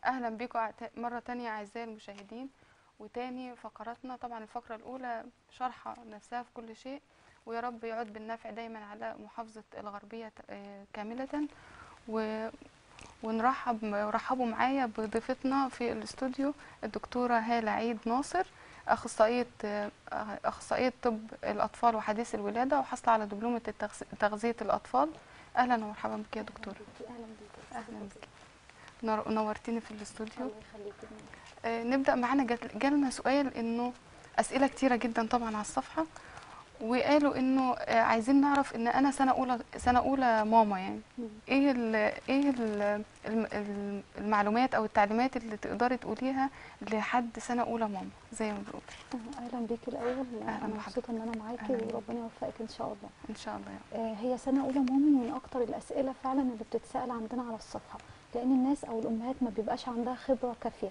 اهلا بكم أعت- مره تانية اعزائي المشاهدين وتاني فقراتنا طبعا الفقره الاولى شرح نفسها في كل شيء ويا رب يعود بالنفع دايما على محافظه الغربيه ت- آه، كامله و ونرحب ورحبوا معايا بضيفتنا في الاستوديو الدكتوره هاله عيد ناصر اخصائيه آه، اخصائيه طب الاطفال وحديث الولاده وحاصله على دبلومه التغذ- تغذيه الاطفال اهلا ومرحبا بك يا دكتوره اهلا بيك اهلا بك نور- نورتيني في الاستوديو الله يخليكي آه، نبدأ معانا جات- جالنا سؤال انه اسئلة كتيرة جدا طبعا على الصفحة وقالوا انه آه، عايزين نعرف ان انا سنة اولى سنة اولى ماما يعني مم. ايه ال ايه ال الم- المعلومات او التعليمات اللي تقدري تقوليها لحد سنة اولى ماما زي ما بنقول اهلا بيكي الاول أهلاً انا بحضرتك. مبسوطه ان انا معاكي أهلاً بيك. وربنا يوفقك ان شاء الله ان شاء الله يعني. آه، هي سنه اولى مامي من اكتر الاسئله فعلا اللي بتتسال عندنا على الصفحه لان الناس او الامهات ما بيبقاش عندها خبره كافيه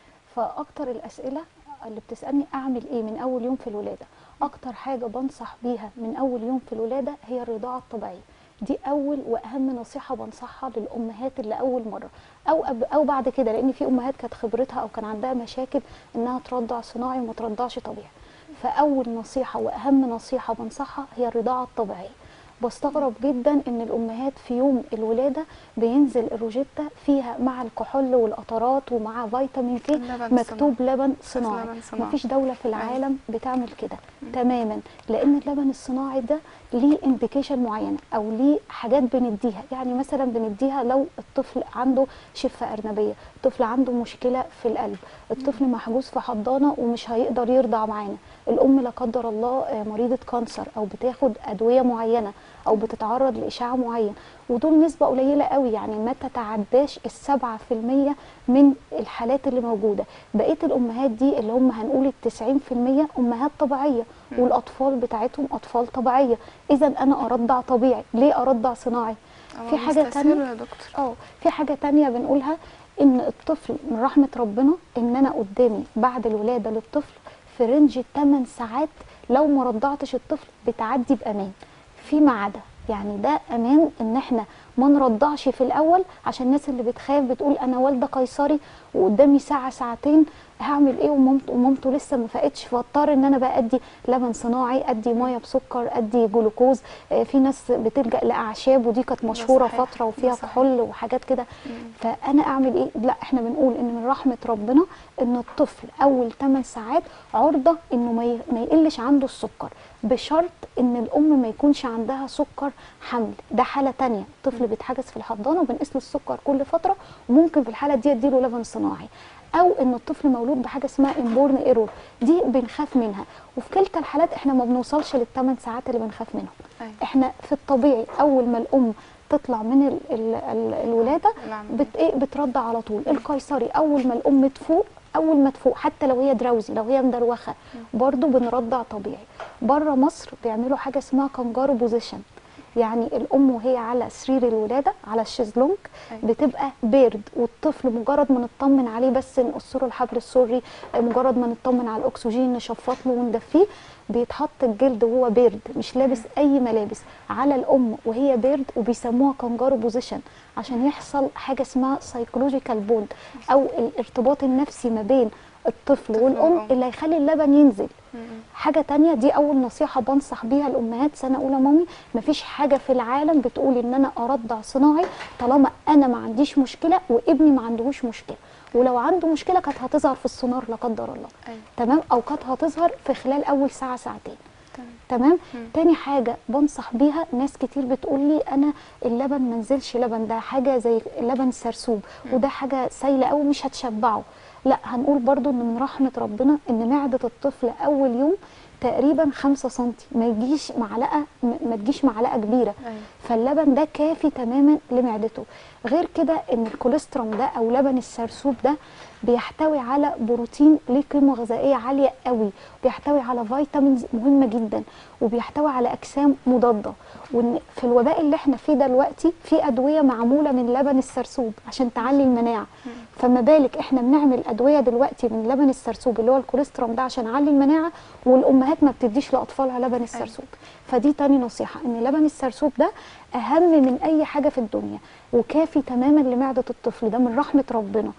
فاكتر الاسئله اللي بتسالني اعمل ايه من اول يوم في الولاده اكتر حاجه بنصح بيها من اول يوم في الولاده هي الرضاعه الطبيعيه دي اول واهم نصيحه بنصحها للامهات اللي اول مره او أب او بعد كده لان في امهات كانت خبرتها او كان عندها مشاكل انها ترضع صناعي وما ترضعش طبيعي فاول نصيحه واهم نصيحه بنصحها هي الرضاعه الطبيعيه بستغرب جدا ان الامهات في يوم الولاده بينزل الروجيتا فيها مع الكحول والقطرات ومع فيتامين كي اللبن مكتوب لبن صناعي لبن صناعي. مفيش دوله في العالم بتعمل كده تماما لان اللبن الصناعي ده ليه انديكيشن معينه او ليه حاجات بنديها يعني مثلا بنديها لو الطفل عنده شفه ارنبيه الطفل عنده مشكله في القلب الطفل محجوز في حضانه ومش هيقدر يرضع معانا الام لا قدر الله آه، مريضه كانسر او بتاخد ادويه معينه او بتتعرض لاشعاع معين ودول نسبه قليله قوي يعني ما تتعداش السبعة في المية من الحالات اللي موجوده بقيه الامهات دي اللي هم هنقول التسعين في المية امهات طبيعيه والاطفال بتاعتهم اطفال طبيعيه اذا انا ارضع طبيعي ليه ارضع صناعي أو في حاجه مستسهلة تانية يا دكتور اه في حاجه تانية بنقولها ان الطفل من رحمه ربنا ان انا قدامي بعد الولاده للطفل في رينج 8 ساعات لو ما رضعتش الطفل بتعدي بامان فيما عدا يعني ده امان ان احنا ما نرضعش في الاول عشان الناس اللي بتخاف بتقول انا والده قيصري وقدامي ساعه ساعتين هعمل ايه ومامته ومامته لسه ما فاقتش فاضطر ان انا بقى ادي لبن صناعي ادي ميه بسكر ادي جلوكوز آه، في ناس بتلجا لاعشاب ودي كانت ده مشهوره صحيح. فتره ده وفيها صحيح. كحول وحاجات كده فانا اعمل ايه لا احنا بنقول ان من رحمه ربنا ان الطفل اول 8 ساعات عرضه انه ما ي- ما يقلش عنده السكر بشرط ان الام ما يكونش عندها سكر حمل ده حاله تانية الطفل بيتحجز في الحضانه وبنقيس له السكر كل فتره وممكن في الحاله دي اديله لبن صناعي او ان الطفل مولود بحاجه اسمها انبورن ايرور دي بنخاف منها وفي كلتا الحالات احنا ما بنوصلش للثمان ساعات اللي بنخاف منهم أيوة. احنا في الطبيعي اول ما الام تطلع من ال ال ال الولاده العملية. بت ايه بترضع على طول القيصري اول ما الام تفوق اول ما تفوق حتى لو هي دراوزي لو هي مدروخه برضو بنرضع طبيعي بره مصر بيعملوا حاجه اسمها كانجارو بوزيشن يعني الام وهي على سرير الولاده على الشيزلونج أيوة. بتبقى بارد والطفل مجرد ما نطمن عليه بس نقص له الحبل السري مجرد ما نطمن على الاكسجين نشفط له وندفيه بيتحط الجلد وهو بارد مش لابس اي ملابس على الام وهي بارد وبيسموها كانجارو بوزيشن عشان يحصل حاجه اسمها سايكولوجيكال بوند او الارتباط النفسي ما بين الطفل والام والأم. اللي هيخلي اللبن ينزل م- م. حاجة تانية دي أول نصيحة بنصح بيها الأمهات سنة أولى مامي مفيش حاجة في العالم بتقول إن أنا أرضع صناعي طالما أنا ما عنديش مشكلة وابني ما عندهوش مشكلة ولو عنده مشكلة كانت هتظهر في السونار لا قدر الله أيوة. تمام أو كانت هتظهر في خلال أول ساعة ساعتين تمام. تمام مم. تاني حاجة بنصح بيها ناس كتير بتقول لي أنا اللبن منزلش لبن ده حاجة زي لبن سرسوب وده حاجة سايلة أوي مش هتشبعه لا هنقول برضو ان من رحمة ربنا ان معدة الطفل اول يوم تقريبا خمسة سنتي ما يجيش معلقة م- ما تجيش معلقة كبيرة أيوة. فاللبن ده كافي تماما لمعدته غير كده ان الكوليسترول ده او لبن السرسوب ده بيحتوي على بروتين ليه قيمه غذائيه عاليه قوي بيحتوي على فيتامينز مهمه جدا وبيحتوي على اجسام مضاده وان في الوباء اللي احنا فيه دلوقتي في ادويه معموله من لبن السرسوب عشان تعلي المناعه فما بالك احنا بنعمل ادويه دلوقتي من لبن السرسوب اللي هو الكوليسترول ده عشان نعلي المناعه والامهات ما بتديش لاطفالها لبن السرسوب فدي تاني نصيحه ان لبن السرسوب ده اهم من اي حاجه في الدنيا وكافي تماما لمعده الطفل ده من رحمه ربنا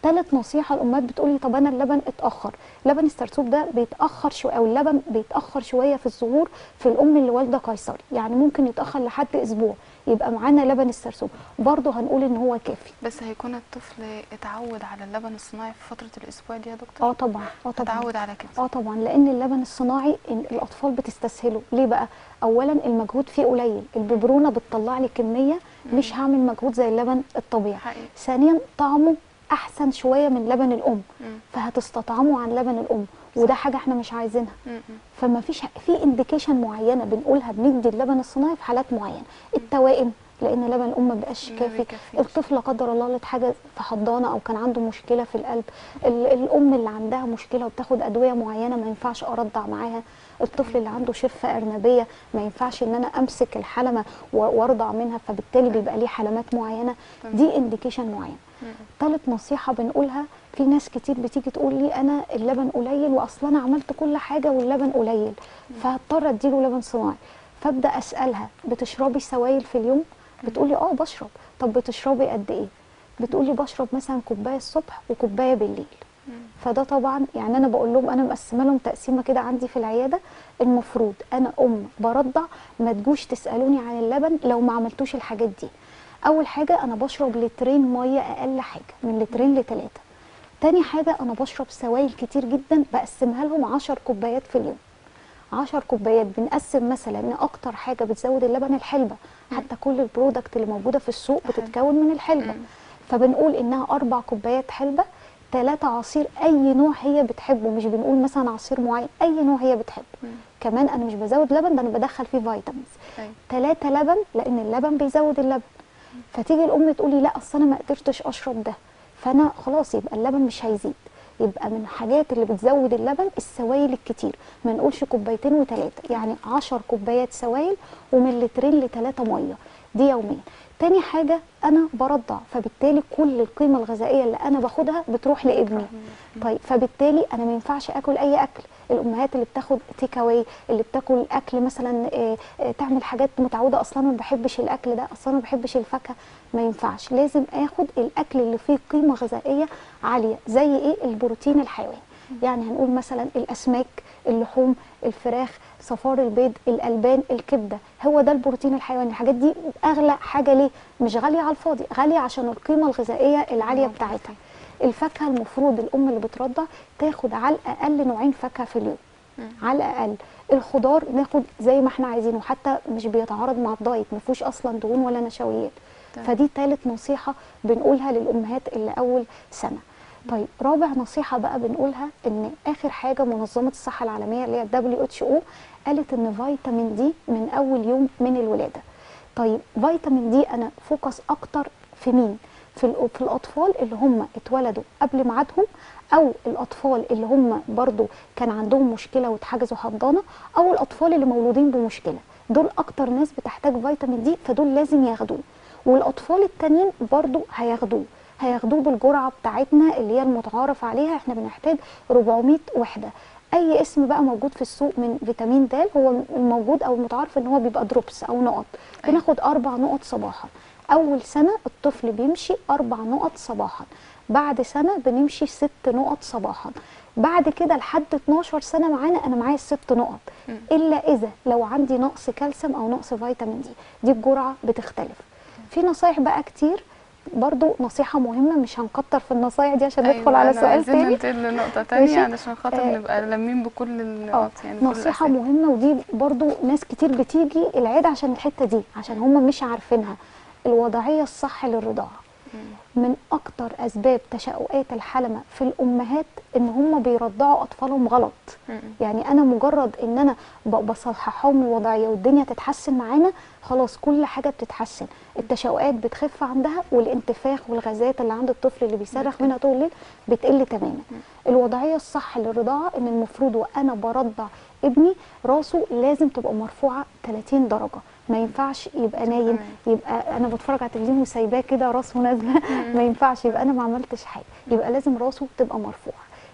تالت نصيحه الامهات بتقولي طب انا اللبن اتاخر لبن السرسوب ده بيتاخر شويه او اللبن بيتاخر شويه في الظهور في الام اللي والده قيصري يعني ممكن يتاخر لحد اسبوع يبقى معانا لبن السرسوب برضه هنقول ان هو كافي بس هيكون الطفل اتعود على اللبن الصناعي في فتره الاسبوع دي يا دكتور اه طبعا اه طبعا اتعود على كده اه طبعا لان اللبن الصناعي ال- الاطفال بتستسهله ليه بقى اولا المجهود فيه قليل الببرونه بتطلع لي كميه مش هعمل مجهود زي اللبن الطبيعي حقيقي ثانيا طعمه احسن شويه من لبن الام مم. فهتستطعموا عن لبن الام وده حاجه احنا مش عايزينها مم. مم. فما فيش في انديكيشن معينه بنقولها بندي اللبن الصناعي في حالات معينه التوائم لان لبن الام ما بقاش ما كافي بيكفيش. الطفل لا قدر الله لقت حاجه في حضانه او كان عنده مشكله في القلب ال- الام اللي عندها مشكله وبتاخد ادويه معينه ما ينفعش ارضع معاها الطفل اللي عنده شفه ارنبيه ما ينفعش ان انا امسك الحلمه و- وارضع منها فبالتالي بيبقى ليه حلمات معينه تمام. دي انديكيشن معين مم. تالت نصيحة بنقولها في ناس كتير بتيجي تقول لي أنا اللبن قليل وأصلا أنا عملت كل حاجة واللبن قليل فهضطر أديله لبن صناعي فأبدأ أسألها بتشربي سوائل في اليوم؟ بتقولي اه بشرب طب بتشربي قد ايه؟ بتقولي بشرب مثلا كوباية الصبح وكوباية بالليل مم. فده طبعا يعني انا بقول لهم انا مقسمه لهم تقسيمه كده عندي في العياده المفروض انا ام برضع ما تجوش تسالوني عن اللبن لو ما عملتوش الحاجات دي اول حاجه انا بشرب لترين ميه اقل حاجه من لترين لتلاته تاني حاجه انا بشرب سوائل كتير جدا بقسمها لهم 10 كوبايات في اليوم 10 كوبايات بنقسم مثلا ان اكتر حاجه بتزود اللبن الحلبه حتى كل البرودكت اللي موجوده في السوق حلو. بتتكون من الحلبه مم. فبنقول انها اربع كوبايات حلبه ثلاثة عصير اي نوع هي بتحبه مش بنقول مثلا عصير معين اي نوع هي بتحبه مم. كمان انا مش بزود لبن ده انا بدخل فيه فيتامينز أيوة. ثلاثة لبن لان اللبن بيزود اللبن فتيجي الام تقولي لا اصل انا ما قدرتش اشرب ده فانا خلاص يبقى اللبن مش هيزيد يبقى من الحاجات اللي بتزود اللبن السوائل الكتير ما نقولش كوبايتين وثلاثه يعني 10 كوبايات سوائل ومن لترين لثلاثه ميه دي يوميا تاني حاجه انا برضع فبالتالي كل القيمه الغذائيه اللي انا باخدها بتروح لابني طيب فبالتالي انا ما ينفعش اكل اي اكل الامهات اللي بتاخد تيك اواي اللي بتاكل اكل مثلا آه، آه، تعمل حاجات متعوده اصلا ما بحبش الاكل ده اصلا ما بحبش الفاكهه ما ينفعش لازم اخد الاكل اللي فيه قيمه غذائيه عاليه زي ايه البروتين الحيواني يعني هنقول مثلا الاسماك اللحوم الفراخ صفار البيض الالبان الكبده هو ده البروتين الحيواني الحاجات دي اغلى حاجه ليه مش غاليه على الفاضي غاليه عشان القيمه الغذائيه العاليه موجودة بتاعتها الفاكهه المفروض الام اللي بترضع تاخد على الاقل نوعين فاكهه في اليوم مم. على الاقل الخضار ناخد زي ما احنا عايزينه حتى مش بيتعارض مع الدايت ما فيهوش اصلا دهون ولا نشويات تمام. فدي تالت نصيحه بنقولها للامهات اللي اول سنه طيب رابع نصيحه بقى بنقولها ان اخر حاجه منظمه الصحه العالميه اللي هي دبليو اتش او قالت ان فيتامين دي من اول يوم من الولاده طيب فيتامين دي انا فوكس اكتر في مين في, الأ- في الاطفال اللي هم اتولدوا قبل ميعادهم او الاطفال اللي هم برضو كان عندهم مشكله واتحجزوا حضانه او الاطفال اللي مولودين بمشكله دول اكتر ناس بتحتاج فيتامين دي فدول لازم ياخدوه والاطفال التانيين برضو هياخدوه هياخدوه بالجرعه بتاعتنا اللي هي المتعارف عليها احنا بنحتاج 400 وحده اي اسم بقى موجود في السوق من فيتامين د هو الموجود او المتعارف ان هو بيبقى دروبس او نقط أيوة. بناخد اربع نقط صباحا اول سنه الطفل بيمشي اربع نقط صباحا بعد سنه بنمشي ست نقط صباحا بعد كده لحد 12 سنه معانا انا معايا الست نقط مم. الا اذا لو عندي نقص كالسيوم او نقص فيتامين دي دي الجرعه بتختلف في نصايح بقى كتير برضو نصيحه مهمه مش هنكتر في النصايح دي عشان ندخل على أنا سؤال عايزين تاني ننتقل لنقطة ماشي. تانية علشان خاطر آه، نبقى لامين بكل اه النقط يعني كل نصيحة الأسئلة. مهمة ودي برضو ناس كتير بتيجي العيادة عشان الحتة دي عشان هم مش عارفينها الوضعية الصح للرضاعة مم. من أكتر أسباب تشققات الحلمة في الأمهات إن هم بيرضعوا أطفالهم غلط مم. يعني أنا مجرد إن أنا ب- بصححهم الوضعية والدنيا تتحسن معانا خلاص كل حاجة بتتحسن التشققات بتخف عندها والانتفاخ والغازات اللي عند الطفل اللي بيصرخ منها طول الليل بتقل تماما الوضعية الصح للرضاعة إن المفروض وأنا برضع ابني راسه لازم تبقى مرفوعة 30 درجة ما ينفعش يبقى نايم تمام. يبقى انا بتفرج على التلفزيون وسايباه كده راسه نازله ما ينفعش يبقى انا ما عملتش حاجه يبقى لازم راسه تبقى مرفوعه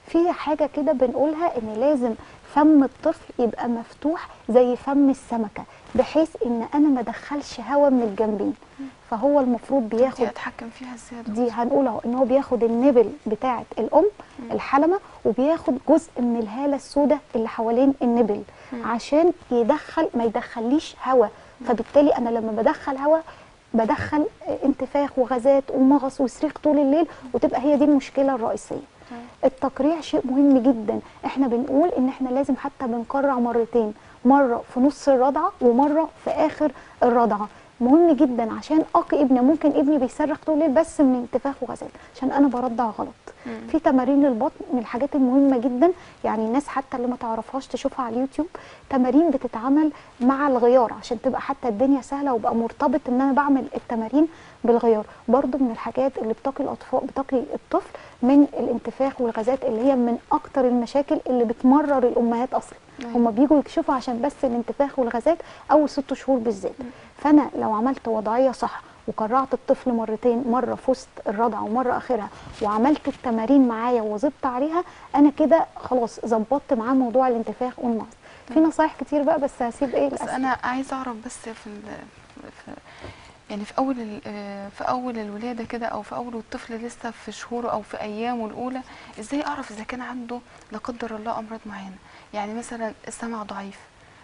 في حاجه كده بنقولها ان لازم فم الطفل يبقى مفتوح زي فم السمكه بحيث ان انا ما ادخلش هواء من الجنبين فهو المفروض بياخد دي اتحكم فيها ازاي يا دكتور؟ دي هنقول اهو ان هو بياخد النبل بتاعه الام الحلمه وبياخد جزء من الهاله السوداء اللي حوالين النبل عشان يدخل ما يدخليش هواء فبالتالي انا لما بدخل هواء بدخل انتفاخ وغازات ومغص وصريخ طول الليل وتبقى هي دي المشكله الرئيسيه التقريع شيء مهم جدا احنا بنقول ان احنا لازم حتى بنقرع مرتين مره في نص الرضعه ومره في اخر الرضعه مهم جدا عشان اقي ابني ممكن ابني بيصرخ طول الليل بس من انتفاخ وغازات عشان انا برضع غلط في تمارين للبطن من الحاجات المهمه جدا يعني الناس حتى اللي ما تعرفهاش تشوفها على اليوتيوب تمارين بتتعمل مع الغيار عشان تبقى حتى الدنيا سهله وابقى مرتبط ان انا بعمل التمارين بالغيار برضو من الحاجات اللي بتقي الاطفال بتقي الطفل من الانتفاخ والغازات اللي هي من اكتر المشاكل اللي بتمرر الامهات اصلا أيوة. هم بيجوا يكشفوا عشان بس الانتفاخ والغازات اول ست شهور بالذات فانا لو عملت وضعيه صح وقرعت الطفل مرتين مره في وسط الرضعه ومره اخرها وعملت التمارين معايا وظبطت عليها انا كده خلاص ظبطت معاه موضوع الانتفاخ والنقص في نصايح كتير بقى بس هسيب ايه بس الأسئلة. انا عايزه اعرف بس في, ال... في يعني في اول ال... آه، في اول الولاده كده او في اول الطفل لسه في شهوره او في ايامه الاولى ازاي اعرف اذا كان عنده لا قدر الله امراض معينه يعني مثلا السمع ضعيف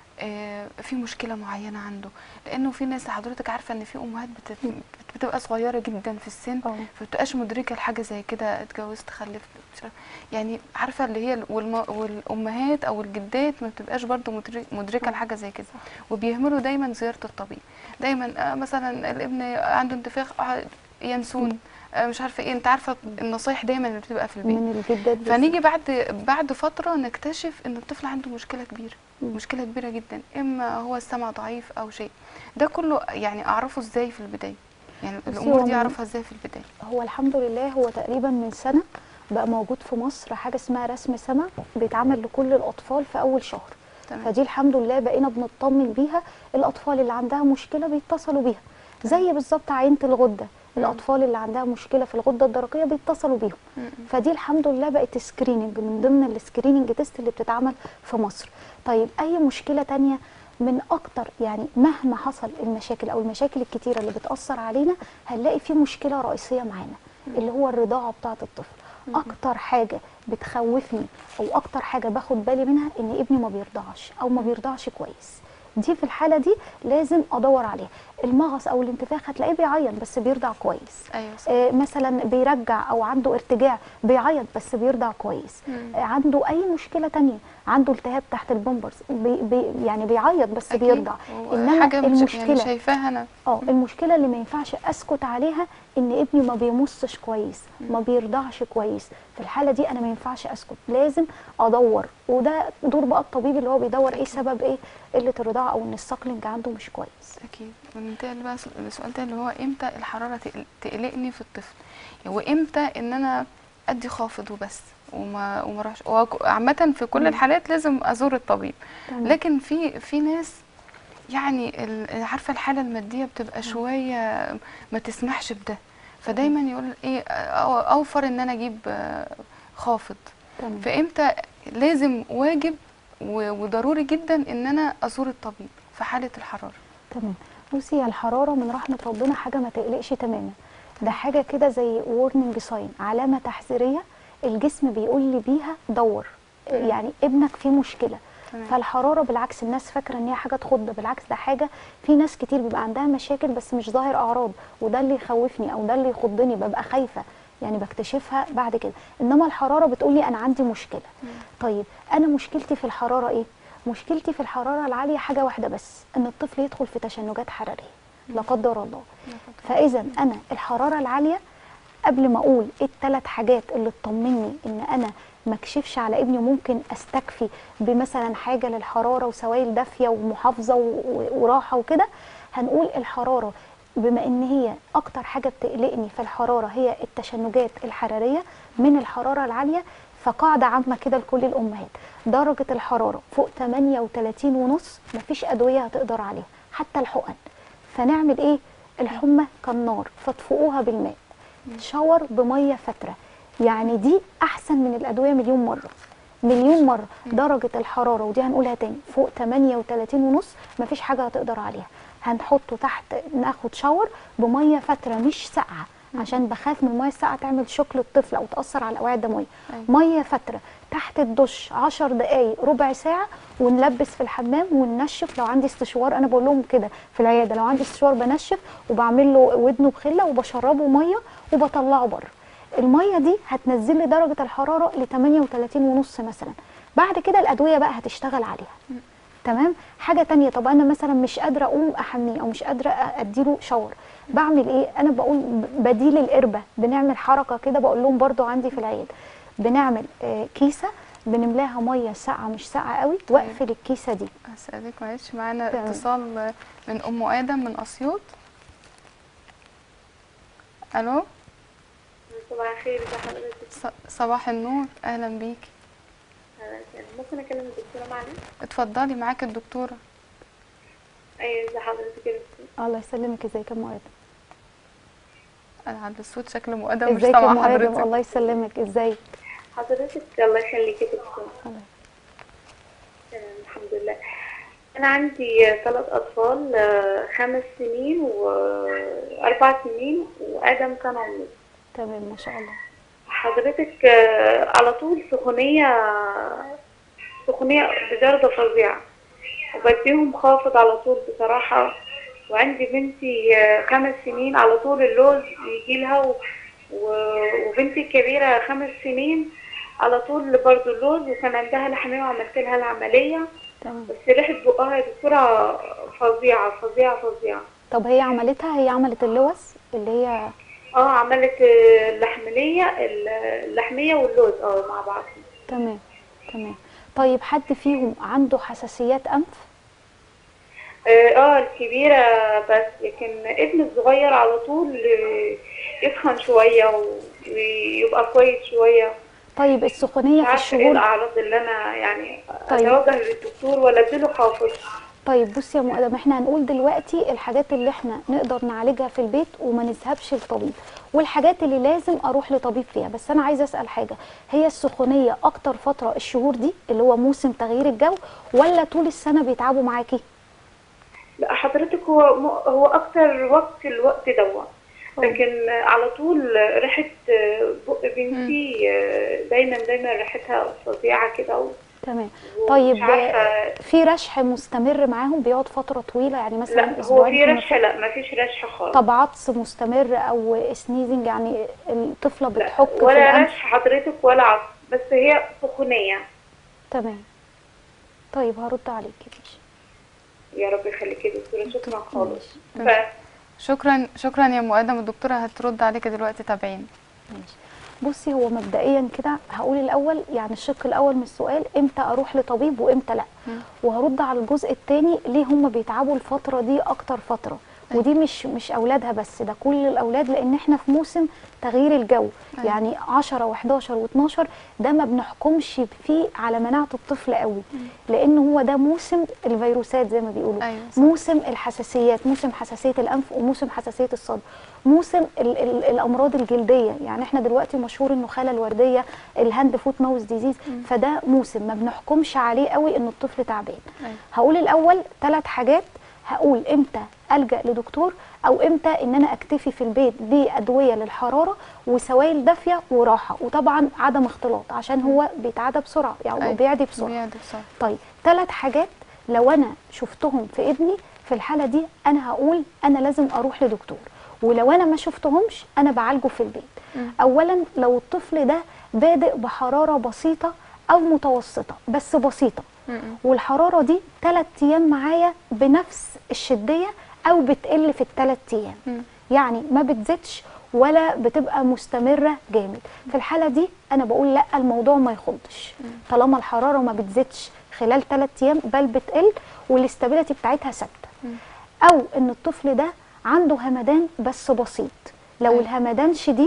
آه، في مشكله معينه عنده لانه في ناس حضرتك عارفه ان في امهات بت... بتبقى صغيره جدا في السن اه فبتبقاش مدركه لحاجه زي كده اتجوزت خلفت مش عارف- يعني عارفه اللي هي ال- والم... والامهات او الجدات ما بتبقاش برضو مدرك- مدركه لحاجه زي كده وبيهملوا دايما زياره الطبيب دايما آه مثلا الابن عنده انتفاخ آه ينسون آه مش عارفه ايه انت عارفه النصايح دايما اللي بتبقى في البيت من الجدات بالذات. فنيجي بعد بعد فتره نكتشف ان الطفل عنده مشكله كبيره مم. مشكله كبيره جدا اما هو السمع ضعيف او شيء ده كله يعني اعرفه ازاي في البدايه يعني بصي الامور هو دي من- اعرفها ازاي في البدايه هو الحمد لله هو تقريبا من سنه بقى موجود في مصر حاجه اسمها رسم سمع بيتعمل لكل الاطفال في اول شهر تمام فدي الحمد لله بقينا بنطمن بيها الاطفال اللي عندها مشكله بيتصلوا بيها زي بالظبط عينه الغده الاطفال اللي عندها مشكله في الغده الدرقيه بيتصلوا بيهم م- م. فدي الحمد لله بقت سكريننج من ضمن السكريننج تيست اللي بتتعمل في مصر طيب اي مشكله تانية من اكتر يعني مهما حصل المشاكل او المشاكل الكتيره اللي بتاثر علينا هنلاقي في مشكله رئيسيه معانا اللي هو الرضاعه بتاعه الطفل اكتر حاجه بتخوفني او اكتر حاجه باخد بالي منها ان ابني ما بيرضعش او ما بيرضعش كويس دي في الحاله دي لازم ادور عليها المغص او الانتفاخ هتلاقيه بيعيط بس بيرضع كويس ايوه صح آه، مثلا بيرجع او عنده ارتجاع بيعيط بس بيرضع كويس مم. آه، عنده اي مشكله تانية عنده التهاب تحت البمبرز بي بي يعني بيعيط بس أكيد. بيرضع هو انما حاجه مش يعني المشكله شايفاها انا اه المشكله اللي ما ينفعش اسكت عليها ان ابني ما بيمصش كويس ما بيرضعش كويس في الحاله دي انا ما ينفعش اسكت لازم ادور وده دور بقى الطبيب اللي هو بيدور ايه سبب ايه قله الرضاعه او ان الساكلينج عنده مش كويس اكيد وننتقل بقى س- للسؤال ده اللي هو امتى الحراره تقل- تقلقني في الطفل يعني وامتى ان انا ادي خافض وبس وما وما اروحش هو ك- عامه في كل مم. الحالات لازم ازور الطبيب تمام. لكن في في ناس يعني ال- عارفه الحاله الماديه بتبقى شويه ما تسمحش بده فدايما يقول ايه أو- اوفر ان انا اجيب آه، خافض تمام فامتى لازم واجب و- وضروري جدا ان انا ازور الطبيب في حاله الحراره تمام بصي هي الحراره من رحمه ربنا حاجه ما تقلقش تماما ده حاجه كده زي warning ساين علامه تحذيريه الجسم بيقول لي بيها دور مم. يعني ابنك فيه مشكله تمام. فالحراره بالعكس الناس فاكره ان هي حاجه تخض بالعكس ده حاجه في ناس كتير بيبقى عندها مشاكل بس مش ظاهر اعراض وده اللي يخوفني او ده اللي يخضني ببقى خايفه يعني بكتشفها بعد كده انما الحراره بتقولي انا عندي مشكله طيب انا مشكلتي في الحراره ايه مشكلتي في الحراره العاليه حاجه واحده بس ان الطفل يدخل في تشنجات حراريه لا قدر الله فاذا انا الحراره العاليه قبل ما اقول ايه الثلاث حاجات اللي تطمني ان انا ما اكشفش على ابني وممكن استكفي بمثلا حاجه للحراره وسوائل دافيه ومحافظه و- و- وراحه وكده هنقول الحراره بما ان هي اكتر حاجه بتقلقني في الحراره هي التشنجات الحراريه من الحراره العاليه فقاعده عامه كده لكل الامهات درجه الحراره فوق 38 ونص مفيش ادويه هتقدر عليها حتى الحقن فنعمل ايه الحمى كالنار فاطفئوها بالماء شاور بميه فتره يعني دي احسن من الادويه مليون مره مليون مره درجه الحراره ودي هنقولها تاني فوق 38 ونص مفيش حاجه هتقدر عليها هنحطه تحت ناخد شاور بميه فتره مش ساقعه عشان بخاف من الميه الساقعه تعمل شوك للطفل او تاثر على الاوعيه الدمويه أيوة. ميه فتره تحت الدش 10 دقائق ربع ساعه ونلبس في الحمام وننشف لو عندي استشوار انا بقول لهم كده في العياده لو عندي استشوار بنشف وبعمل له ودنه بخله وبشربه ميه وبطلعه بره الميه دي هتنزل لي درجه الحراره ل 38 ونص مثلا بعد كده الادويه بقى هتشتغل عليها تمام حاجه تانية طب انا مثلا مش قادره اقوم احميه او مش قادره اديله شاور بعمل ايه انا بقول بديل القربه بنعمل حركه كده بقول لهم برضو عندي في العياده بنعمل آه، كيسه بنملاها ميه ساقعه مش ساقعه قوي واقفل الكيسه دي هسألك معلش معانا تمام. اتصال من ام ادم من اسيوط الو صباح الخير ازي حضرتك ص- صباح النور اهلا بيكي أهلاً وسهلاً. ممكن اكلم الدكتوره معنا اتفضلي معاكي الدكتوره ايوه ازي حضرتك يا دكتور الله يسلمك ازيك يا مؤيد انا عند الصوت شكل مؤدب مش ازيك يا سامعه مؤيد حضرتك الله يسلمك ازيك حضرتك الله يخليكي يا دكتور الله. تمام الحمد لله انا عندي ثلاث اطفال آه، خمس سنين واربع سنين وادم سنه ونص تمام ما شاء الله حضرتك آه، على طول سخونيه سخونيه بدرجه فظيعه وبديهم خافض على طول بصراحه وعندي بنتي آه، خمس سنين على طول اللوز يجي لها و... و- وبنتي الكبيره خمس سنين على طول برضو اللوز وكان عندها لحمية وعملت لها العمليه تمام بس ريحه بقها يا دكتوره فظيعه فظيعه فظيعه طب هي عملتها هي عملت اللوز اللي هي اه عملت آه، اللحمليه اللحميه واللوز اه مع بعض تمام تمام طيب حد فيهم عنده حساسيات انف اه آه، الكبيرة بس لكن ابن الصغير على طول آه، يسخن شوية ويبقى كويس شوية طيب السخونيه مش في عارفة ايه الشهور الأعراض اللي أنا يعني طيب. أتوجه للدكتور ولا أديله خافض طيب بصي يا مؤدم احنا هنقول دلوقتي الحاجات اللي احنا نقدر نعالجها في البيت وما نذهبش لطبيب والحاجات اللي لازم اروح لطبيب فيها بس انا عايزه اسال حاجه هي السخونيه اكتر فتره الشهور دي اللي هو موسم تغيير الجو ولا طول السنه بيتعبوا معاكي لا حضرتك هو م- هو أكتر وقت الوقت دوت لكن آه، على طول ريحة آه، بق بنتي آه، دايما دايما ريحتها فظيعة كده و- تمام ومش طيب عارفة في رشح مستمر معاهم بيقعد فتره طويله يعني مثلا لا هو اسبوعين في في رشح لا ما فيش رشح خالص طب عطس مستمر او سنيزنج يعني الطفله لا بتحك في ولا الانف رش حضرتك ولا عطس بس هي سخونية تمام طيب هرد عليكي ماشي يا رب يخليكي يا دكتورة شكرا خالص ماشي. ف... شكرا شكرا يا مؤدم الدكتوره هترد عليكي دلوقتي تابعين ماشي بصي هو مبدئيا كده هقول الاول يعني الشق الاول من السؤال امتى اروح لطبيب وامتى لا مم. وهرد على الجزء الثاني ليه هم بيتعبوا الفتره دي اكتر فتره ودي مش مش اولادها بس ده كل الاولاد لان احنا في موسم تغيير الجو أيوة. يعني 10 و11 و12 ده ما بنحكمش فيه على مناعه الطفل قوي لان هو ده موسم الفيروسات زي ما بيقولوا أيوة صح. موسم الحساسيات موسم حساسيه الانف وموسم حساسيه الصدر موسم ال ال الامراض الجلديه يعني احنا دلوقتي مشهور انه خلل الورديه الهاند فوت ماوس ديزيز فده موسم ما بنحكمش عليه قوي انه الطفل تعبان أيوة. هقول الاول ثلاث حاجات هقول امتى الجا لدكتور او امتى ان انا اكتفي في البيت بادويه للحراره وسوائل دافيه وراحه وطبعا عدم اختلاط عشان هو بيتعدى بسرعه يعني أيوة. بيعدي بسرعه بيعدي بسرعه طيب ثلاث حاجات لو انا شفتهم في ابني في الحاله دي انا هقول انا لازم اروح لدكتور ولو انا ما شفتهمش انا بعالجه في البيت مم. اولا لو الطفل ده بادئ بحراره بسيطه او متوسطه بس بسيطه م-م. والحراره دي ثلاث ايام معايا بنفس الشديه او بتقل في الثلاث ايام مم. يعني ما بتزيدش ولا بتبقى مستمره جامد في الحاله دي انا بقول لا الموضوع ما يخضش طالما الحراره ما بتزيدش خلال ثلاث ايام بل بتقل والاستابيليتي بتاعتها ثابته او ان الطفل ده عنده همدان بس بسيط لو أيوة. الهمدان شديد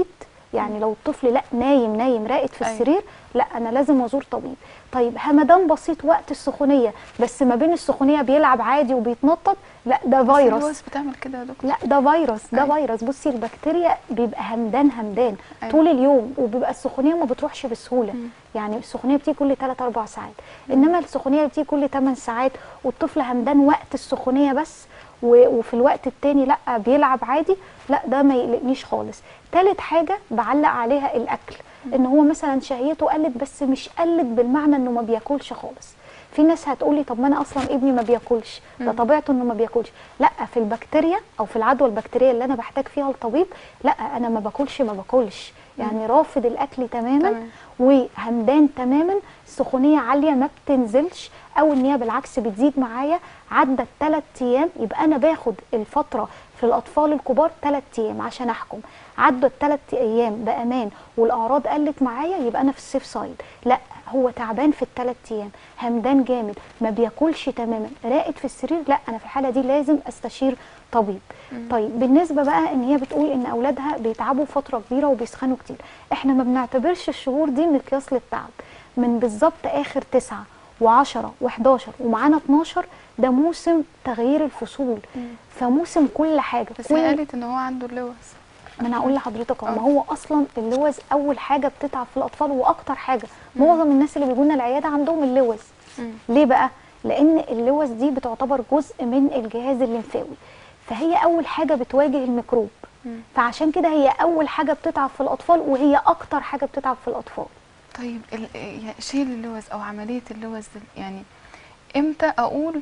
يعني لو الطفل لا نايم نايم راقد في أيوة. السرير لا انا لازم ازور طبيب طيب همدان بسيط وقت السخونيه بس ما بين السخونيه بيلعب عادي وبيتنطط لا ده بس فيروس اللوز بتعمل كده يا دكتور لا ده فيروس ده أيوة. فيروس بصي البكتيريا بيبقى همدان همدان أيوة. طول اليوم وبيبقى السخونيه ما بتروحش بسهوله مم. يعني السخونيه بتيجي كل 3 4 ساعات انما السخونيه بتيجي كل 8 ساعات والطفل همدان وقت السخونيه بس و- وفي الوقت التاني لا بيلعب عادي لا ده ما يقلقنيش خالص تالت حاجه بعلق عليها الاكل ان هو مثلا شهيته قلت بس مش قلت بالمعنى انه ما بياكلش خالص في ناس هتقولي طب ما انا اصلا ابني ما بياكلش ده مم. طبيعته انه ما بياكلش لا في البكتيريا او في العدوى البكتيريه اللي انا بحتاج فيها الطبيب لا انا ما باكلش ما باكلش يعني رافض الاكل تماما تمام. وهمدان تماما سخونيه عاليه ما بتنزلش او ان هي بالعكس بتزيد معايا عدت 3 ايام يبقى انا باخد الفتره في الاطفال الكبار 3 ايام عشان احكم عدت 3 ايام بامان والاعراض قلت معايا يبقى انا في السيف سايد لا هو تعبان في الثلاث ايام همدان جامد ما بياكلش تماما راقد في السرير لا انا في الحاله دي لازم استشير طبيب طيب بالنسبه بقى ان هي بتقول ان اولادها بيتعبوا فتره كبيره وبيسخنوا كتير احنا ما بنعتبرش الشهور دي مقياس للتعب من بالظبط اخر تسعة و10 و11 ومعانا 12 ده موسم تغيير الفصول فموسم كل حاجه بس كل هي قالت ان هو عنده اللوز ما انا هقول لحضرتك اهو آه. ما هو اصلا اللوز اول حاجه بتتعب في الاطفال واكتر حاجه معظم الناس اللي بيجوا لنا العياده عندهم اللوز مم. ليه بقى لان اللوز دي بتعتبر جزء من الجهاز الليمفاوي فهي اول حاجه بتواجه الميكروب مم. فعشان كده هي اول حاجه بتتعب في الاطفال وهي اكتر حاجه بتتعب في الاطفال طيب ال- يعني شيل اللوز او عمليه اللوز دي يعني امتى اقول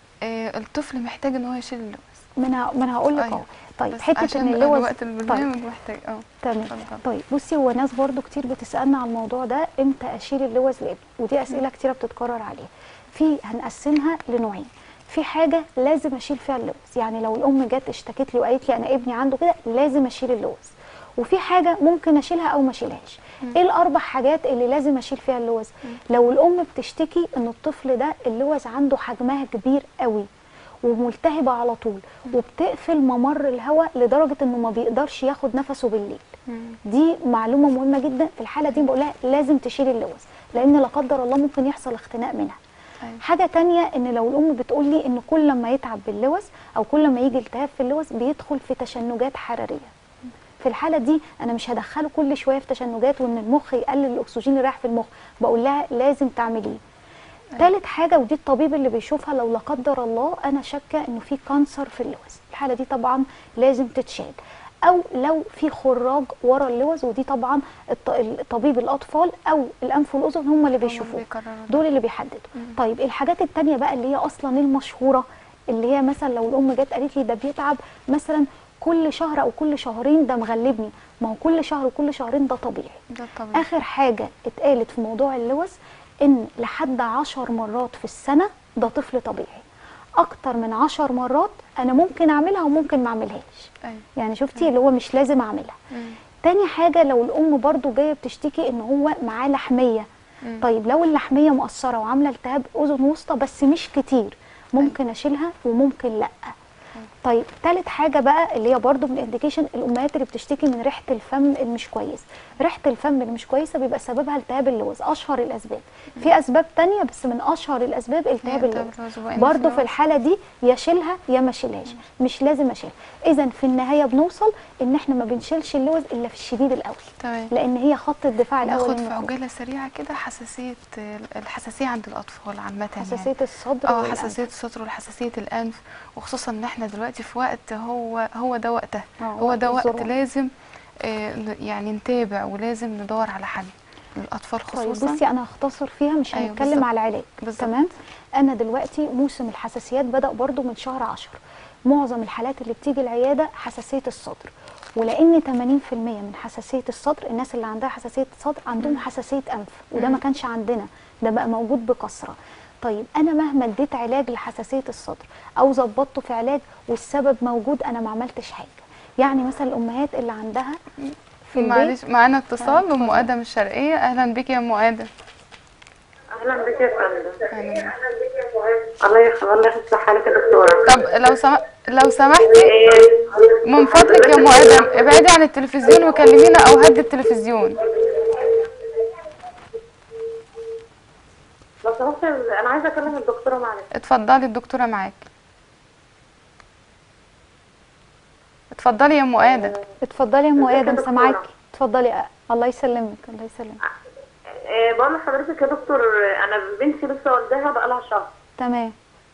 آه الطفل محتاج ان هو يشيل اللوز ما انا ما انا هقول لك أيوة. اهو طيب بس حته عشان ان اللوز وقت البرنامج محتاج اه تمام اتفضل. طيب بصي هو ناس برضو كتير بتسالنا على الموضوع ده امتى اشيل اللوز لابني ودي اسئله كتيره بتتكرر عليها في هنقسمها لنوعين في حاجه لازم اشيل فيها اللوز يعني لو الام جت اشتكت لي وقالت لي انا ابني عنده كده لازم اشيل اللوز وفي حاجه ممكن اشيلها او ما اشيلهاش ايه الاربع حاجات اللي لازم اشيل فيها اللوز لو الام بتشتكي ان الطفل ده اللوز عنده حجمها كبير قوي وملتهبه على طول وبتقفل ممر الهواء لدرجه انه ما بيقدرش ياخد نفسه بالليل مم. دي معلومه مهمه جدا في الحاله دي بقول لها لازم تشيل اللوز لان لا قدر الله ممكن يحصل اختناق منها أيوة. حاجه تانية ان لو الام بتقول لي ان كل ما يتعب باللوز او كل ما يجي التهاب في اللوز بيدخل في تشنجات حراريه في الحاله دي انا مش هدخله كل شويه في تشنجات وان المخ يقلل الاكسجين اللي رايح في المخ بقول لها لازم تعمليه تالت حاجه ودي الطبيب اللي بيشوفها لو لا قدر الله انا شاكه انه في كانسر في اللوز الحاله دي طبعا لازم تتشال او لو في خراج ورا اللوز ودي طبعا الط- طبيب الاطفال او الانف والاذن هم اللي هم بيشوفوه بيقرروا ده. دول اللي بيحددوا طيب الحاجات التانية بقى اللي هي اصلا المشهوره اللي هي مثلا لو الام جت قالت لي ده بيتعب مثلا كل شهر او كل شهرين ده مغلبني ما هو كل شهر وكل شهرين ده طبيعي ده الطبيعي اخر حاجه اتقالت في موضوع اللوز ان لحد عشر مرات في السنه ده طفل طبيعي اكتر من عشر مرات انا ممكن اعملها وممكن ما اعملهاش ايوه يعني شفتي اللي هو مش لازم اعملها مم. تاني حاجه لو الام برضو جايه بتشتكي ان هو معاه لحميه مم. طيب لو اللحميه مقصره وعامله التهاب اذن وسطى بس مش كتير ممكن اشيلها وممكن لا طيب تالت حاجه بقى اللي هي برضو من الانديكيشن الامهات اللي بتشتكي من ريحه الفم المش كويس ريحه الفم اللي مش كويسه بيبقى سببها التهاب اللوز اشهر الاسباب في اسباب تانية بس من اشهر الاسباب التهاب هي التهاب اللوز اللوز وبقى برضو في اللوز. الحاله دي يا شيلها يا ما شيلهاش مش لازم اشيلها اذا في النهايه بنوصل ان احنا ما بنشيلش اللوز الا في الشديد الاول تمام لان هي خط الدفاع الاول ناخد في للميكروب. عجاله سريعه كده حساسيه الحساسيه عند الاطفال عامه يعني. حساسيه الصدر اه والأنف. حساسيه الصدر وحساسيه الانف وخصوصا ان احنا دلوقتي في وقت هو هو ده وقتها آه، هو وقت ده وقت الذروة. لازم آه ن- يعني نتابع ولازم ندور على حل للاطفال طيب خصوصا بصي انا هختصر فيها مش أيوة هنتكلم بالظبط. على العلاج بالظبط. تمام انا دلوقتي موسم الحساسيات بدا برضو من شهر 10 معظم الحالات اللي بتيجي العياده حساسيه الصدر ولان 80% من حساسيه الصدر الناس اللي عندها حساسيه الصدر عندهم حساسيه انف وده ما كانش عندنا ده بقى موجود بكثره طيب انا مهما اديت علاج لحساسيه الصدر او ظبطته في علاج والسبب موجود انا ما عملتش حاجه يعني مثلا الامهات اللي عندها في البيت معلش معانا اتصال آه، ام ادم الشرقيه اهلا بك يا ام ادم اهلا بك يا فندم أهلا بك. الله يخلي الله يصلح حالك يا دكتوره طب لو سم... لو سمحتي إيه، من فضلك يا ام ادم ابعدي عن التلفزيون وكلمينا او هدي التلفزيون لو سمحت انا عايزه اكلم الدكتوره معلش اتفضلي الدكتوره معاكي اتفضلي يا ام ادم اتفضلي يا ام ازيك يا ادم دكتورة؟ سامعاكي اتفضلي أ- الله يسلمك الله يسلمك أه بقول لحضرتك يا دكتور انا بنتي لسه والداها بقالها شهر تمام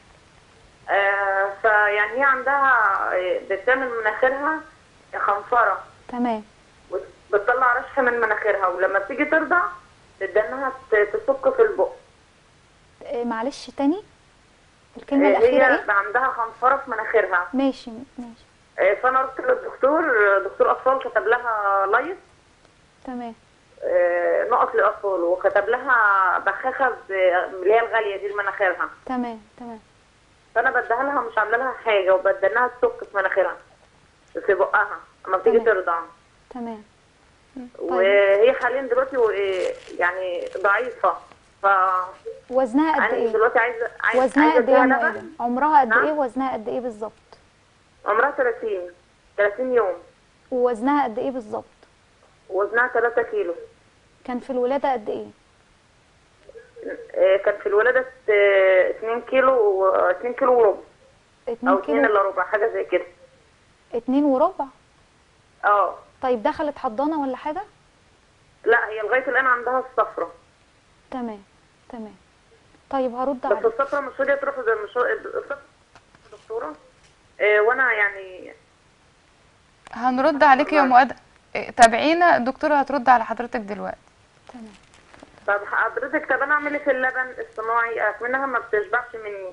أه فيعني هي عندها آه، بتعمل مناخيرها خنفره تمام بتطلع رشح من مناخيرها ولما بتيجي ترضع بدنها تصك في البق إيه، معلش تاني الكلمه آه، الاخيره هي ايه عندها خنفره في مناخيرها ماشي ماشي آه، فانا رحت للدكتور دكتور اطفال كتب لها لايس تمام آه، نقط للاطفال وكتب لها بخاخه ب- اللي هي الغاليه دي لمناخيرها تمام تمام فانا بديها لها مش عامله لها حاجه وبدلها تسك في مناخيرها في بقها اما بتيجي تمام. ترضع تمام وهي حاليا دلوقتي و- يعني ضعيفه ف وزنها قد انا ايه دلوقتي عايزه عايزه وزنها عايزة قد ايه يا أديها ام لبن. ادم عمرها قد نعم؟ ايه وزنها قد ايه بالظبط عمرها 30 30 يوم ووزنها قد ايه بالظبط وزنها 3 كيلو كان في الولاده قد ايه آه، كان في الولاده 2 كيلو 2 كيلو وربع او اتنين 2 كيلو الا ربع حاجه زي كده اتنين وربع اه طيب دخلت حضانه ولا حاجه لا هي لغايه الان عندها الصفرة تمام تمام طيب هرد بس عليك الصفرة مش راضيه تروح زي مش الصفرة دكتوره آه، وانا يعني هنرد عليكي يا ام ادم إيه، تابعينا الدكتوره هترد على حضرتك دلوقتي تمام طب حضرتك طب انا اعمل ايه في اللبن الصناعي منها ما بتشبعش مني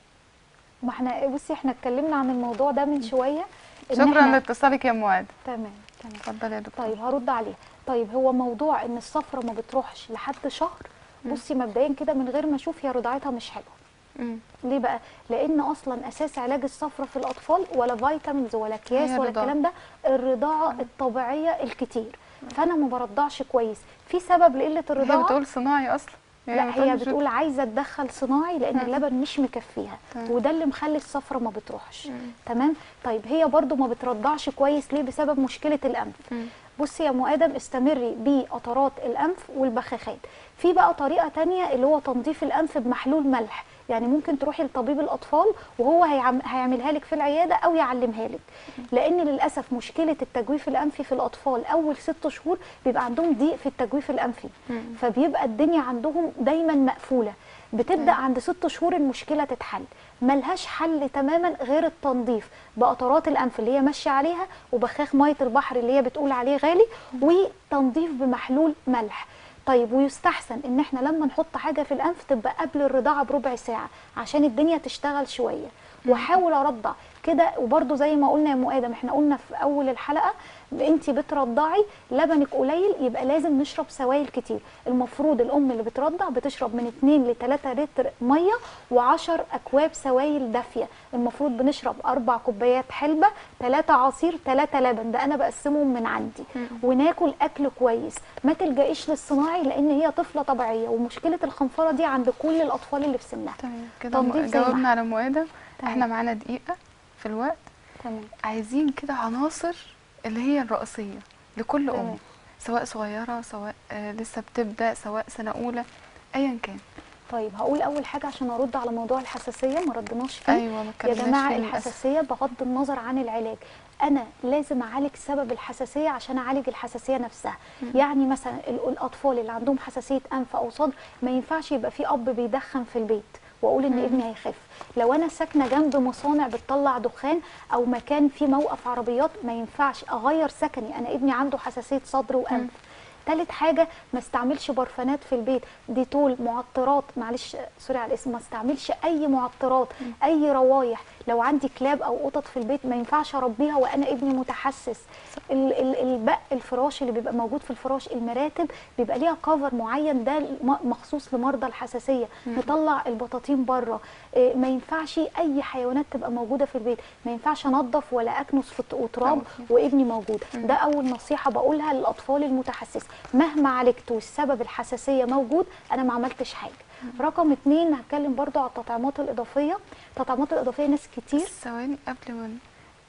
ما احنا بصي احنا اتكلمنا عن الموضوع ده من شويه إن شكرا إحنا- لاتصالك يا ام ادم تمام تمام اتفضلي يا دكتور طيب هرد عليه طيب هو موضوع ان الصفرة ما بتروحش لحد شهر بصي مبدئيا كده من غير ما اشوف هي رضاعتها مش حلوه مم. ليه بقى لان اصلا اساس علاج الصفرة في الاطفال ولا فيتامينز ولا اكياس هي ولا الرضاعة. الكلام ده الرضاعه الطبيعيه الكتير فانا ما برضعش كويس في سبب لقله هي الرضاعه بتقول صناعي اصلا لا بتقول هي مش- بتقول عايزه تدخل صناعي لان اللبن مش مكفيها تمام. وده اللي مخلي الصفرة ما بتروحش تمام طيب هي برضو ما بترضعش كويس ليه بسبب مشكله الانف مم. بصي يا ام ادم استمري بقطرات الانف والبخاخات في بقى طريقه تانية اللي هو تنظيف الانف بمحلول ملح يعني ممكن تروحي لطبيب الاطفال وهو هيعم... هيعملها لك في العياده او يعلمها لك لان للاسف مشكله التجويف الانفي في الاطفال اول ست شهور بيبقى عندهم ضيق في التجويف الانفي فبيبقى الدنيا عندهم دايما مقفوله بتبدا عند ست شهور المشكله تتحل ملهاش حل تماما غير التنظيف بقطرات الانف اللي هي ماشيه عليها وبخاخ ميه البحر اللي هي بتقول عليه غالي وتنظيف بمحلول ملح طيب ويستحسن ان احنا لما نحط حاجه في الانف تبقى قبل الرضاعه بربع ساعه عشان الدنيا تشتغل شويه واحاول ارضع كده وبرده زي ما قلنا يا ام ادم احنا قلنا في اول الحلقه انت بترضعي لبنك قليل يبقى لازم نشرب سوائل كتير المفروض الام اللي بترضع بتشرب من 2 ل 3 لتر ميه و10 اكواب سوائل دافيه المفروض بنشرب اربع كوبايات حلبه 3 عصير 3 لبن ده انا بقسمهم من عندي وناكل اكل كويس ما تلجئيش للصناعي لان هي طفله طبيعيه ومشكله الخنفره دي عند كل الاطفال اللي في سنها تمام كده تنظيف م- زي ما جاوبنا على ام ادم تمام. احنا معانا دقيقه في الوقت تمام عايزين كده عناصر اللي هي الرئيسيه لكل ام تمام. سواء صغيره سواء آه لسه بتبدا سواء سنه اولى ايا كان طيب هقول اول حاجه عشان ارد على موضوع الحساسيه ما ردناش فيه ايوه ما يا اتكلمناش جماعه فيه للأسف. الحساسيه بغض النظر عن العلاج انا لازم اعالج سبب الحساسيه عشان اعالج الحساسيه نفسها يعني مثلا ال- الاطفال اللي عندهم حساسيه انف او صدر ما ينفعش يبقى في اب بيدخن في البيت واقول ان ابني هيخف لو انا ساكنه جنب مصانع بتطلع دخان او مكان فيه موقف عربيات ما ينفعش اغير سكني انا ابني عنده حساسيه صدر وانف تالت حاجة ما استعملش برفانات في البيت ديتول معطرات معلش سوري على الاسم ما استعملش اي معطرات اي روايح لو عندي كلاب او قطط في البيت ما ينفعش اربيها وانا ابني متحسس ال- ال- البق الفراش اللي بيبقى موجود في الفراش المراتب بيبقى ليها كفر معين ده م- مخصوص لمرضى الحساسيه نطلع البطاطين بره إيه، ما ينفعش اي حيوانات تبقى موجوده في البيت ما ينفعش انظف ولا اكنس في ط- وتراب وابني موجود ده اول نصيحه بقولها للاطفال المتحسسه مهما عالجت والسبب الحساسيه موجود انا ما عملتش حاجه رقم اتنين هتكلم برضو على التطعيمات الاضافيه التطعيمات الاضافيه ناس كتير بس ثواني قبل ما ن-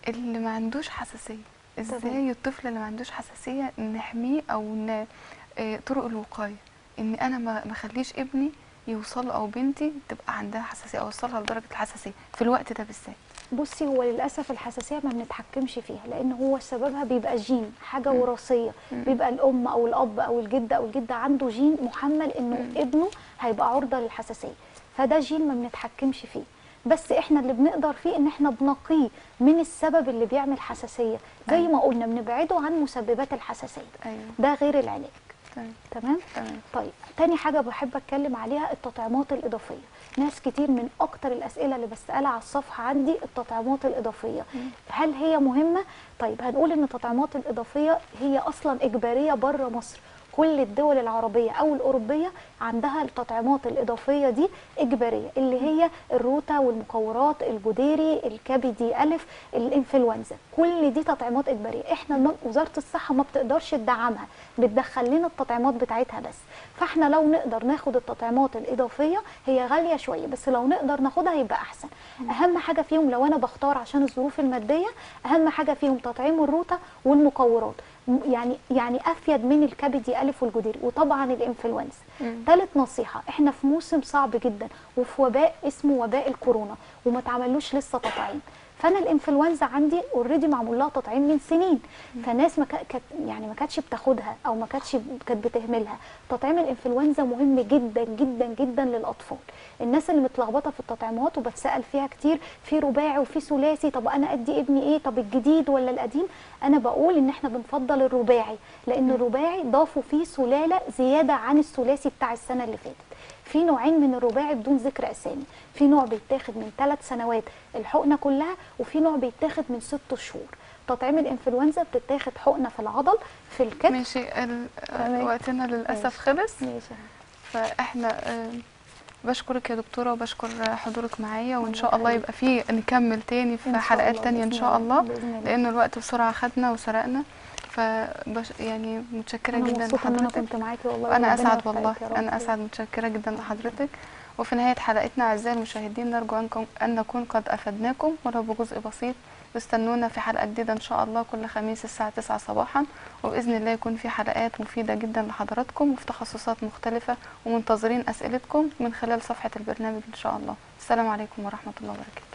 اللي ما عندوش حساسيه ازاي الطفل اللي ما عندوش حساسيه نحميه او ن... آه، طرق الوقايه ان انا ما ما اخليش ابني يوصل او بنتي تبقى عندها حساسيه اوصلها لدرجه الحساسيه في الوقت ده بالذات بصي هو للاسف الحساسيه ما بنتحكمش فيها لان هو سببها بيبقى جين حاجه مم. وراثيه مم. بيبقى الام او الاب او الجد او الجده عنده جين محمل انه مم. ابنه هيبقى عرضه للحساسيه فده جين ما بنتحكمش فيه بس احنا اللي بنقدر فيه ان احنا بنقيه من السبب اللي بيعمل حساسيه زي أيوة. ما قلنا بنبعده عن مسببات الحساسيه ايوه ده غير العلاج تمام تمام تمام طيب تاني حاجة بحب أتكلم عليها التطعيمات الإضافية ناس كتير من أكتر الأسئلة اللي بسألها على الصفحة عندي التطعيمات الإضافية مم. هل هي مهمة؟ طيب هنقول إن التطعيمات الإضافية هي أصلا إجبارية بره مصر كل الدول العربية أو الأوروبية عندها التطعيمات الإضافية دي إجبارية اللي هي الروتا والمقورات الجديري الكبدي ألف الإنفلونزا كل دي تطعيمات إجبارية إحنا الم- وزارة الصحة ما بتقدرش تدعمها بتدخل لنا التطعيمات بتاعتها بس فاحنا لو نقدر ناخد التطعيمات الإضافية هي غالية شوية بس لو نقدر ناخدها يبقى أحسن أهم حاجة فيهم لو أنا بختار عشان الظروف المادية أهم حاجة فيهم تطعيم الروتا والمقورات م- يعني يعني افيد من الكبدي الف والجدير وطبعا الانفلونزا مم. ثالث نصيحه احنا في موسم صعب جدا وفي وباء اسمه وباء الكورونا وما اتعملوش لسه تطعيم فانا الانفلونزا عندي اوريدي معمول لها تطعيم من سنين فناس ما كا- كانت يعني ما كانتش بتاخدها او ما كانتش كانت بتهملها تطعيم الانفلونزا مهم جدا جدا جدا للاطفال الناس اللي متلخبطه في التطعيمات وبتسال فيها كتير في رباعي وفي ثلاثي طب انا ادي ابني ايه طب الجديد ولا القديم انا بقول ان احنا بنفضل الرباعي لان الرباعي ضافوا فيه سلاله زياده عن الثلاثي بتاع السنه اللي فاتت في نوعين من الرباعي بدون ذكر اسامي في نوع بيتاخد من ثلاث سنوات الحقنه كلها وفي نوع بيتاخد من ست شهور تطعيم الانفلونزا بتتاخد حقنه في العضل في الكتف ماشي ال... تمام. وقتنا للاسف ماشي. خلص ماشي فاحنا آه، بشكرك يا دكتورة وبشكر حضورك معايا وان الله شاء الله يخليك. يبقى في نكمل تاني في إن شاء حلقات الله تانية ان بإذن شاء الله بإذن الله. لان الوقت بسرعة خدنا وسرقنا فبش يعني متشكرة انا جدا مبسوطه ان انا لحضرتك كنت معاكي والله وانا وربنا اسعد يوفقك والله يا رب. انا اسعد متشكرة جدا لحضرتك وفي نهاية حلقتنا اعزائي المشاهدين نرجو انكم ان نكون قد افدناكم ولو بجزء بسيط واستنونا في حلقة جديدة ان شاء الله كل خميس الساعة 9 صباحا وباذن الله يكون في حلقات مفيدة جدا لحضراتكم وفي تخصصات مختلفة ومنتظرين اسئلتكم من خلال صفحة البرنامج ان شاء الله السلام عليكم ورحمة الله وبركاته